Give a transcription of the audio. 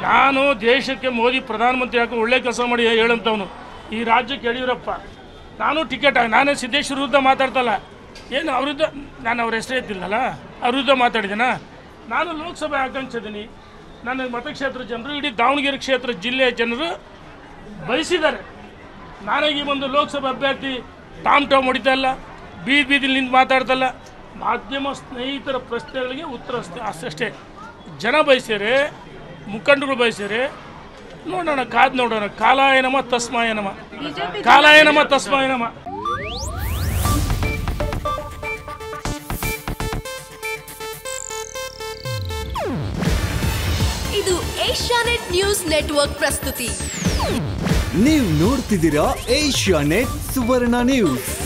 ನಾನು ದೇಶಕ್ಕೆ ಮೋದಿ ಪ್ರಧಾನಮಂತ್ರಿ ಹಾಕಿ ಒಳ್ಳೆ ಕೆಲಸ ಮಾಡಿ ಹೇಳಂತವನು ಈ ರಾಜ್ಯಕ್ಕೆ ಯಡಿಯೂರಪ್ಪ ನಾನು ಟಿಕೆಟ್ ನಾನೇ ಸಿದ್ದೇಶ್ವರ ವಿರುದ್ಧ ಮಾತಾಡ್ತಲ್ಲ ಏನು ಅವ್ರ ವಿರುದ್ಧ ನಾನು ಅವ್ರ ಹೆಸರೇ ಎತ್ತಿಲ್ಲಲ್ಲ ಅವ್ರ ವಿರುದ್ಧ ಮಾತಾಡಿದ್ದೇನಾ ನಾನು ಲೋಕಸಭೆ ಆಕಾಂಕ್ಷಿದ್ದೀನಿ ನನ್ನ ಮತಕ್ಷೇತ್ರ ಜನರು ಇಡೀ ದಾವಣಗೆರೆ ಕ್ಷೇತ್ರ ಜಿಲ್ಲೆಯ ಜನರು ಬಯಸಿದ್ದಾರೆ ನಾನಾಗಿ ಒಂದು ಲೋಕಸಭೆ ಅಭ್ಯರ್ಥಿ ಟಾಮ್ ಟಾಮ್ ಹೊಡಿತಾ ಇಲ್ಲ ಬೀದಿ ಬೀದಿಲಿ ನಿಂತು ಮಾತಾಡ್ತಲ್ಲ ಮಾಧ್ಯಮ ಸ್ನೇಹಿತರ ಪ್ರಶ್ನೆಗಳಿಗೆ ಉತ್ತರ ಅಷ್ಟೇ ಅಷ್ಟೇ ಜನ ಬಯಸ್ಯಾರೆ ಮುಖಂಡರು ಬಯಸ್ಯಾರೆ ನೋಡೋಣ ಕಾದ್ ನೋಡೋಣ ಕಾಲಾಯ ನಮ ತಸ್ಮಾಯ ನಮ ಕಾಲಾಯ ನಮ ತಸ್ಮಾಯ ನಮ ಇದು ಏಷ್ಯಾನೆಟ್ ನ್ಯೂಸ್ ನೆಟ್ವರ್ಕ್ ಪ್ರಸ್ತುತಿ ನೀವು ನೋಡ್ತಿದ್ದೀರಾ ಏಷ್ಯಾ ನೆಟ್ ಸುವರ್ಣ ನ್ಯೂಸ್